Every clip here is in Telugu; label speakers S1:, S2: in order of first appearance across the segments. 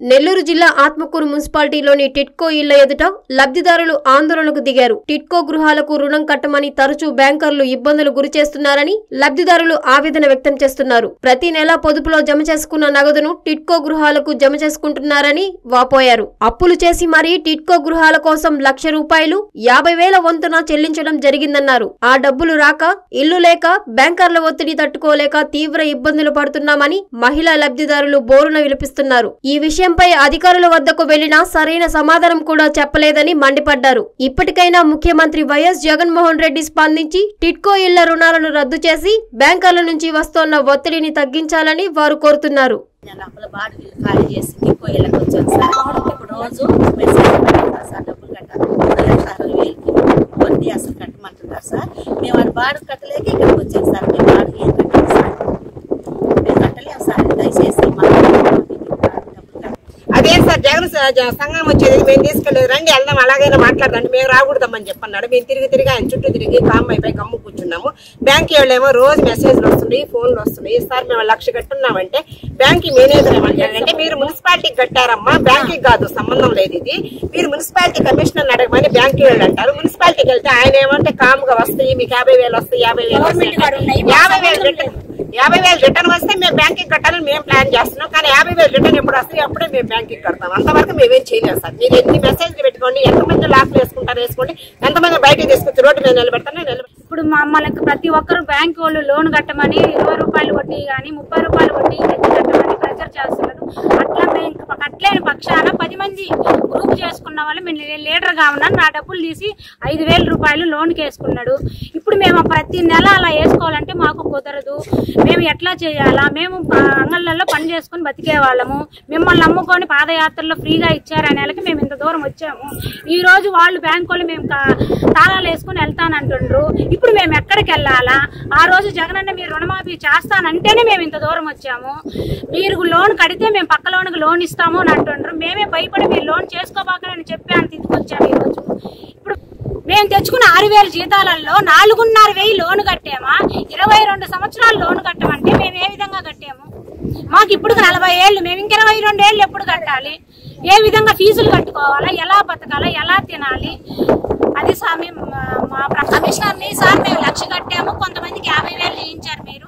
S1: నెల్లూరు జిల్లా ఆత్మకూరు మున్సిపాలిటీలోని టిట్కో ఇళ్ల ఎదుట లబ్ధిదారులు ఆందోళనకు దిగారు టిట్కో గృహాలకు రుణం కట్టమని తరచూ బ్యాంకర్లు ఇబ్బందులు గురి చేస్తున్నారని లబ్ధిదారులు ఆవేదన వ్యక్తం చేస్తున్నారు ప్రతి నెల పొదుపులో జమ చేసుకున్న నగదును టిట్కో గృహాలకు జమ చేసుకుంటున్నారని వాపోయారు అప్పులు చేసి మరీ టిట్కో గృహాల కోసం లక్ష రూపాయలు యాభై వేల వంతున చెల్లించడం జరిగిందన్నారు ఆ డబ్బులు రాక ఇల్లు లేక బ్యాంకర్ల ఒత్తిడి తట్టుకోలేక తీవ్ర ఇబ్బందులు పడుతున్నామని మహిళా లబ్ధిదారులు బోరున విలపిస్తున్నారు ఈ విషయంపై అధికారుల వద్దకు వెళ్లినా సరైన సమాధానం కూడా చెప్పలేదని మండిపడ్డారు ఇప్పటికైనా ముఖ్యమంత్రి వైఎస్ జగన్మోహన్ రెడ్డి స్పందించి టిట్కో ఇళ్ల రుణాలను రద్దు చేసి బ్యాంకర్ల నుంచి వస్తోన్న ఒత్తిడిని తగ్గించాలని వారు కోరుతున్నారు
S2: నేను అప్పుల బాడు ఖాళీ చేసి ఎక్కువ ఇళ్ళకి వచ్చాను సార్ ఇప్పుడు రోజు మెసేజ్ పెట్టుకుంటారు సార్ డబ్బులు కట్టాలి మూడు లక్షల అరవై వేలకి వడ్డీ అసలు కట్టమంటున్నారు సార్ మేము అది బాడు కట్టలేక ఇక్కడికి వచ్చాం సార్ మేము బాడు ఏం కట్టాలి సార్ మేము కట్టలేము సార్ దయచేసి మా డబ్బులు కట్టండి
S3: అదేం సార్ జగన్ స- జ- సంఘం వచ్చేది మేము తీసుకెళ్ళేది రండి వెళ్దాం అలాగైనా మాట్లాడదండి మేము రాకూడదామని చెప్పన్నాడు మేము తిరిగి తిరిగి ఆయన చుట్టూ తిరిగి కామ్ అయిపోయి గమ్ము కూర్చున్నాము బ్యాంక్ వాళ్ళేమో రోజు మెసేజ్లు వస్తున్నాయి ఫోన్లు వస్తున్నాయి సార్ మేము లక్ష కట్టున్నామంటే బ్యాంక్ మేనేజర్ ఏమంటాడంటే మీరు మున్సిపాలిటీకి కట్టారమ్మా బ్యాంక్కి కాదు సంబంధం లేదు ఇది మీరు మున్సిపాలిటీ కమిషనర్ అడగమని బ్యాంక్ వాళ్ళు అంటారు మున్సిపాలిటీకి వెళ్తే ఆయన ఏమంటే కామ్గా వస్తాయి మీకు యాభై వేలు వస్తాయి యాభై వేలు వస్తాయి అంటే యాభై వేలు రిటర్న్ యాభై వేలు రిటర్న్ వస్తే మేము బ్యాంక్కి కట్టాలని మేము ప్లాన్ చేస్తున్నాం కానీ యాభై వేలు రిటర్న్ ఎప్పుడు వస్తాయి అప్పుడే మేము బ్యాంక్కి కడతాం అంతవరకు మేమేం చేయలేము సార్ మీరు ఎన్ని మెసేజ్లు పెట్టుకోండి ఎంతమంది లాక్లు వేసుకుంటారు వేసుకోండి ఎంతమంది బయటకు తీసుకొచ్చి రోడ్డు మీద నిలబెడతానో నిలబెడతాను
S4: ఇప్పుడు మమ్మల్ని ప్రతి ఒక్కరు బ్యాంక్ వాళ్ళు లోన్ కట్టమని ఇరవై రూపాయలు వడ్డీ కానీ ముప్పై రూపాయలు వడ్డీ తెచ్చి కట్టమని ప్రెజర్ చేస్తున్నారు అట్లా మేము ఇంకా కట్టలేని పక్షాన పది మంది గ్రూప్ చేసుకున్న వాళ్ళు మేము లీడర్ గా ఉన్నాను నా డబ్బులు తీసి ఐదు వేల రూపాయలు లోన్కి వేసుకున్నాడు ఇప్పుడు మేము ప్రతి నెల అలా వేసుకోవాలంటే మాకు కుదరదు మేము ఎట్లా చేయాలా మేము ప- అంగళ్ళల్లో పని చేసుకుని బతికే వాళ్ళము మిమ్మల్ని నమ్ముకొని పాదయాత్రలో ఫ్రీగా ఇచ్చారు ఆ నెలకి మేము ఇంత దూరం వచ్చాము ఈ రోజు వాళ్ళు బ్యాంక్ వాళ్ళు మేము కా- తాళాలు వేసుకుని వెళ్తానంటుండ్రు ఇప్పుడు మేము ఎక్కడికి వెళ్ళాలా ఆ రోజు జగనన్న మీరు రుణమాఫీ చేస్తానంటేనే మేము ఇంత దూరం వచ్చాము మీరు లోన్ కడితే మేము పక్క లోన్కి లోన్ ఇస్తాము అని అంటుండ్రు మేమే భయపడి మీరు లోన్ చేసుకోబాకని చెప్పి అంత ఇంటికి వచ్చాము ఈ రోజు ఇప్పుడు మేము తెచ్చుకున్న ఆరు వేల జీతాలలో నాలుగున్నర వెయ్యి లోన్ కట్టామా ఇరవై రెండు సంవత్సరాలు లోన్ కట్టమంటే మేము ఏ విధంగా కట్టాము మాకు ఇప్పుడు నలభై ఏళ్ళు మేము ఇంక ఇరవై రెండు ఏళ్ళు ఎప్పుడు కట్టాలి ఏ విధంగా ఫీజులు కట్టుకోవాలా ఎలా బతకాలా ఎలా తినాలి అది స్వామి మా- మా కమిషనర్ని సార్ మేము లక్ష కట్టాము కొంతమందికి యాభై వేలు చేయించారు మీరు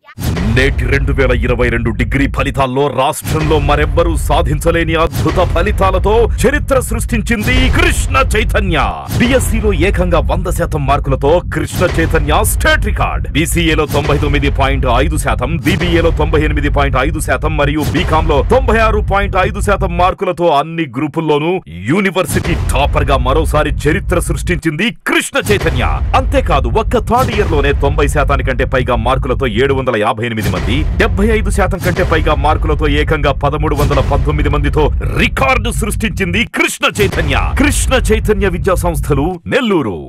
S5: నేటి రెండు వేల ఇరవై రెండు డిగ్రీ ఫలితాల్లో రాష్ట్రంలో మరెవ్వరూ సాధించలేని అద్భుత ఫలితాలతో చరిత్ర సృష్టించింది కృష్ణ చైతన్య బిఎస్సిలో ఏకంగా వంద శాతం మార్కులతో కృష్ణ చైతన్య స్టేట్ రికార్డ్ బీసీఏలో తొంభై తొమ్మిది పాయింట్ ఐదు శాతం బీబీఏలో తొంభై ఎనిమిది పాయింట్ ఐదు శాతం మరియు బీకామ్ లో తొంభై ఆరు పాయింట్ ఐదు శాతం మార్కులతో అన్ని గ్రూపుల్లోనూ యూనివర్సిటీ టాపర్ గా మరోసారి చరిత్ర సృష్టించింది కృష్ణ చైతన్య అంతేకాదు ఒక్క థర్డ్ ఇయర్ లోనే తొంభై శాతానికంటే పైగా మార్కులతో ఏడు వందల యాభై ఎనిమిది మంది డెబ్బై ఐదు శాతం కంటే పైగా మార్కులతో ఏకంగా పదమూడు వందల పంతొమ్మిది మందితో రికార్డు సృష్టించింది కృష్ణ చైతన్య కృష్ణ చైతన్య విద్యా సంస్థలు నెల్లూరు